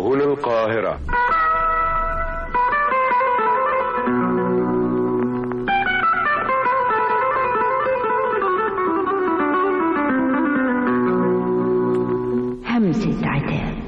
هنا القاهرة همسة عتاب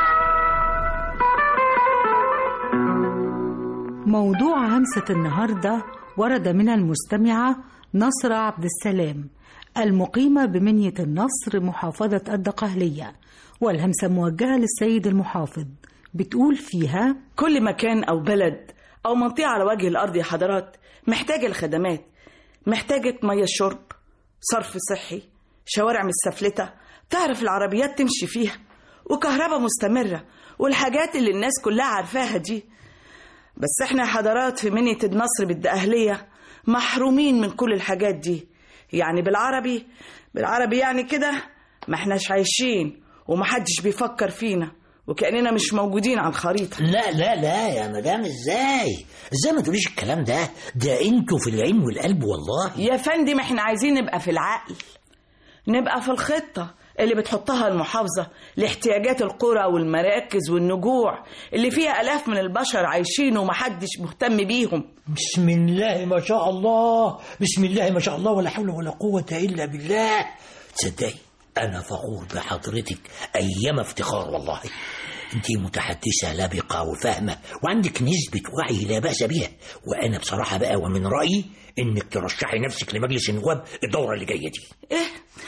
موضوع همسة النهاردة ورد من المستمعة نصر عبد السلام المقيمة بمنية النصر محافظة الدقهلية والهمسة موجهة للسيد المحافظ بتقول فيها كل مكان أو بلد أو منطقة على وجه الأرض يا حضرات محتاجة الخدمات محتاجة مية شرب صرف صحي شوارع متسفلتة تعرف العربيات تمشي فيها وكهرباء مستمرة والحاجات اللي الناس كلها عارفاها دي بس احنا يا حضرات في منية النصر بالدقهلية محرومين من كل الحاجات دي يعني بالعربي بالعربي يعني كده ما احناش عايشين ومحدش بيفكر فينا وكأننا مش موجودين على الخريطة لا لا لا يا مدام ازاي ازاي ما تقوليش الكلام ده ده انتوا في العين والقلب والله يا فندم احنا عايزين نبقى في العقل نبقى في الخطة اللي بتحطها المحافظة لاحتياجات القرى والمراكز والنجوع اللي فيها آلاف من البشر عايشين ومحدش مهتم بيهم بسم الله ما شاء الله بسم الله ما شاء الله ولا حول ولا قوة إلا بالله تصدقي أنا فخور بحضرتك أيام افتخار والله أنت متحدثة لبقة وفاهمة وعندك نسبة وعي لا بأس بها وأنا بصراحة بقى ومن رأيي إنك ترشحي نفسك لمجلس النواب الدورة اللي جاية دي ايه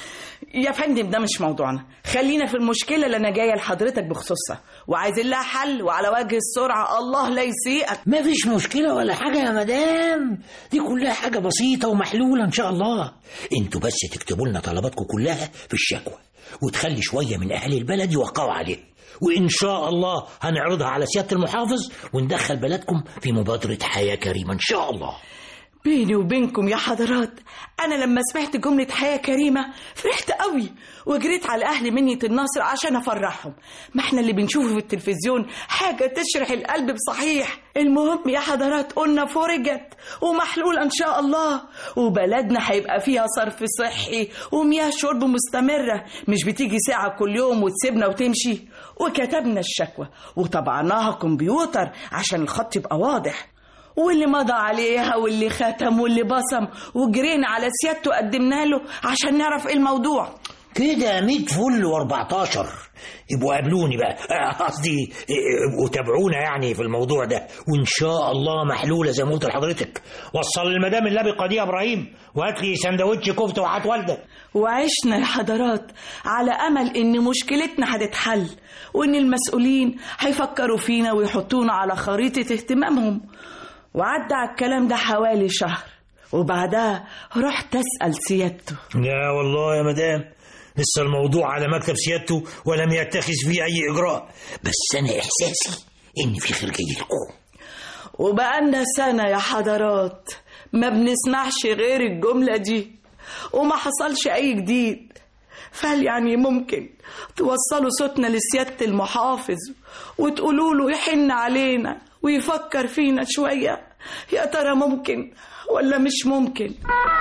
يا فندم ده مش موضوعنا خلينا في المشكلة اللي أنا جاية لحضرتك بخصوصها وعايزين لها حل وعلى وجه السرعة الله لا يسيئك ما فيش مشكلة ولا حاجة يا مدام دي كلها حاجة بسيطة ومحلولة إن شاء الله انتوا بس تكتبوا لنا طلباتكم كلها في الشكوى وتخلي شوية من أهل البلد يوقعوا عليها وإن شاء الله هنعرضها على سيادة المحافظ وندخل بلدكم في مبادرة حياة كريمة إن شاء الله بيني وبينكم يا حضرات أنا لما سمعت جملة حياة كريمة فرحت قوي وجريت على أهل منية النصر عشان أفرحهم ما احنا اللي بنشوفه في التلفزيون حاجة تشرح القلب بصحيح المهم يا حضرات قلنا فرجت ومحلولة إن شاء الله وبلدنا هيبقى فيها صرف صحي ومياه شرب مستمرة مش بتيجي ساعة كل يوم وتسيبنا وتمشي وكتبنا الشكوى وطبعناها كمبيوتر عشان الخط يبقى واضح واللي مضى عليها واللي ختم واللي بصم وجرينا على سيادته قدمنا له عشان نعرف ايه الموضوع كده 100 فل و14 يبقوا قابلوني بقى آه، قصدي آه، يبقوا تابعونا يعني في الموضوع ده وان شاء الله محلوله زي ما قلت لحضرتك وصل للمدام اللبقه دي يا ابراهيم وهات لي سندوتش كفته وهات والدك وعشنا يا حضرات على امل ان مشكلتنا هتتحل وان المسؤولين هيفكروا فينا ويحطونا على خريطه اهتمامهم وعدى على الكلام ده حوالي شهر وبعدها رحت اسال سيادته لا والله يا مدام لسه الموضوع على مكتب سيادته ولم يتخذ فيه اي اجراء بس انا احساسي ان في خير جاي لكم وبقالنا سنة يا حضرات ما بنسمعش غير الجملة دي وما حصلش أي جديد فهل يعني ممكن توصلوا صوتنا لسيادة المحافظ وتقولوا له يحن علينا ويفكر فينا شوية يا ترى ممكن ولا مش ممكن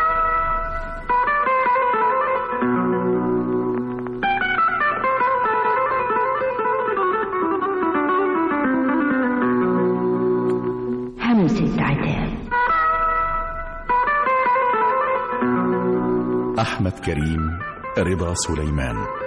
همسة عتاب أحمد كريم رضا سليمان